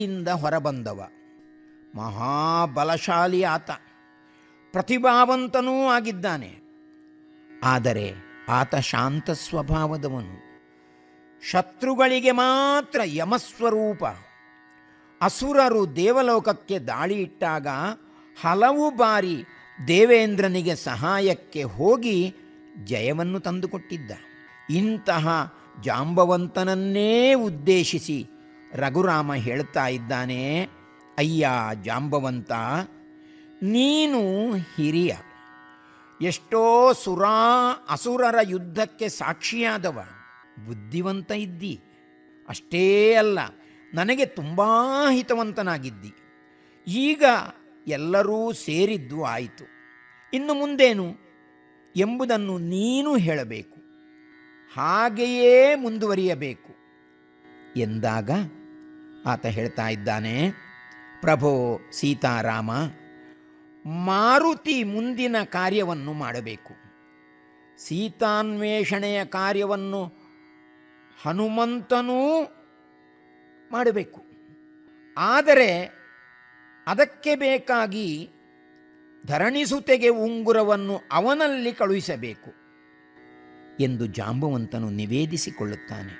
ಇಂದ ಹೊರಬಂದವ ಮಹಾಬಲಶಾಲಿ ಆತ ಪ್ರತಿಭಾವಂತನೂ ಆಗಿದ್ದಾನೆ ಆದರೆ ಆತ ಶಾಂತ ಸ್ವಭಾವದವನು ಶತ್ರುಗಳಿಗೆ ಮಾತ್ರ ಯಮಸ್ವರೂಪ ಅಸುರರು ದೇವಲೋಕಕ್ಕೆ ದಾಳಿ ಇಟ್ಟಾಗ ಹಲವು ಬಾರಿ ದೇವೇಂದ್ರನಿಗೆ ಸಹಾಯಕ್ಕೆ ಹೋಗಿ ಜಯವನ್ನು ತಂದುಕೊಟ್ಟಿದ್ದ ಇಂತಹ ಜಾಂಬವಂತನನ್ನೇ ಉದ್ದೇಶಿಸಿ ರಘುರಾಮ ಹೇಳ್ತಾ ಇದ್ದಾನೆ ಅಯ್ಯ ಜಾಂಬವಂತ ನೀನು ಹಿರಿಯ ಎಷ್ಟೋ ಸುರಾ ಅಸುರರ ಯುದ್ಧಕ್ಕೆ ಸಾಕ್ಷಿಯಾದವ ಬುದ್ಧಿವಂತ ಇದ್ದಿ ಅಷ್ಟೇ ಅಲ್ಲ ನನಗೆ ತುಂಬ ಹಿತವಂತನಾಗಿದ್ದಿ ಈಗ ಎಲ್ಲರೂ ಸೇರಿದ್ದು ಆಯಿತು ಇನ್ನು ಮುಂದೇನು ಎಂಬುದನ್ನು ನೀನು ಹೇಳಬೇಕು ಹಾಗೆಯೇ ಮುಂದುವರಿಯಬೇಕು ಎಂದಾಗ ಆತ ಹೇಳ್ತಾ ಇದ್ದಾನೆ ಪ್ರಭೋ ಸೀತಾರಾಮ ಮಾರುತಿ ಮುಂದಿನ ಕಾರ್ಯವನ್ನು ಮಾಡಬೇಕು ಸೀತಾನ್ವೇಷಣೆಯ ಕಾರ್ಯವನ್ನು ಹನುಮಂತನೂ ಮಾಡಬೇಕು ಆದರೆ ಅದಕ್ಕೆ ಬೇಕಾಗಿ ಧರಣಿಸುತೆಗೆ ಉಂಗುರವನ್ನು ಅವನಲ್ಲಿ ಕಳುಹಿಸಬೇಕು ಎಂದು ಜಾಂಬವಂತನು ನಿವೇದಿಸಿಕೊಳ್ಳುತ್ತಾನೆ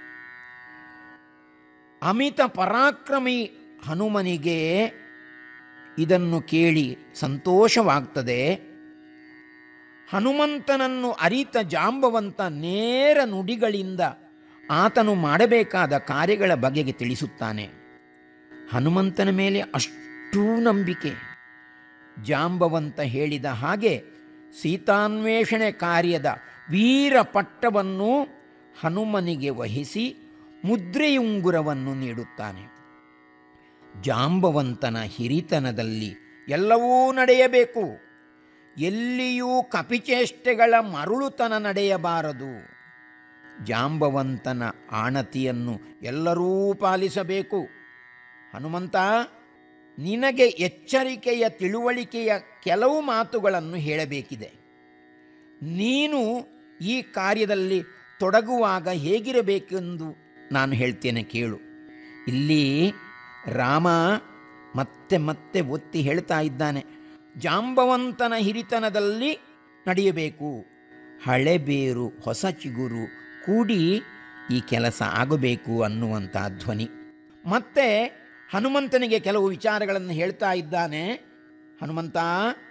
ಅಮಿತ ಪರಾಕ್ರಮಿ ಹನುಮನಿಗೆ ಇದನ್ನು ಕೇಳಿ ಸಂತೋಷವಾಗ್ತದೆ ಹನುಮಂತನನ್ನು ಅರಿತ ಜಾಂಬವಂತ ನೇರ ನುಡಿಗಳಿಂದ ಆತನು ಮಾಡಬೇಕಾದ ಕಾರ್ಯಗಳ ಬಗೆಗೆ ತಿಳಿಸುತ್ತಾನೆ ಹನುಮಂತನ ಮೇಲೆ ಅಷ್ಟೂ ನಂಬಿಕೆ ಜಾಂಬವಂತ ಹೇಳಿದ ಹಾಗೆ ಸೀತಾನ್ವೇಷಣೆ ಕಾರ್ಯದ ವೀರ ಪಟ್ಟವನ್ನು ಹನುಮನಿಗೆ ವಹಿಸಿ ಮುದ್ರೆಯುಂಗುರವನ್ನು ನೀಡುತ್ತಾನೆ ಜಾಂಬವಂತನ ಹಿರಿತನದಲ್ಲಿ ಎಲ್ಲವೂ ನಡೆಯಬೇಕು ಎಲ್ಲಿಯೂ ಕಪಿಚೇಷ್ಟೆಗಳ ಮರುಳುತನ ನಡೆಯಬಾರದು ಜಾಂಬವಂತನ ಆಣತಿಯನ್ನು ಎಲ್ಲರೂ ಪಾಲಿಸಬೇಕು ಹನುಮಂತ ನಿನಗೆ ಎಚ್ಚರಿಕೆಯ ತಿಳುವಳಿಕೆಯ ಕೆಲವು ಮಾತುಗಳನ್ನು ಹೇಳಬೇಕಿದೆ ನೀನು ಈ ಕಾರ್ಯದಲ್ಲಿ ತೊಡಗುವಾಗ ಹೇಗಿರಬೇಕೆಂದು ನಾನು ಹೇಳ್ತೇನೆ ಕೇಳು ಇಲ್ಲಿ ರಾಮ ಮತ್ತೆ ಮತ್ತೆ ಒತ್ತಿ ಹೇಳ್ತಾ ಇದ್ದಾನೆ ಜಾಂಬವಂತನ ಹಿರಿತನದಲ್ಲಿ ನಡೆಯಬೇಕು ಹಳೆಬೇರು ಹೊಸ ಚಿಗುರು ಕೂಡಿ ಈ ಕೆಲಸ ಆಗಬೇಕು ಅನ್ನುವಂಥ ಧ್ವನಿ ಮತ್ತೆ ಹನುಮಂತನಿಗೆ ಕೆಲವು ವಿಚಾರಗಳನ್ನು ಹೇಳ್ತಾ ಇದ್ದಾನೆ ಹನುಮಂತ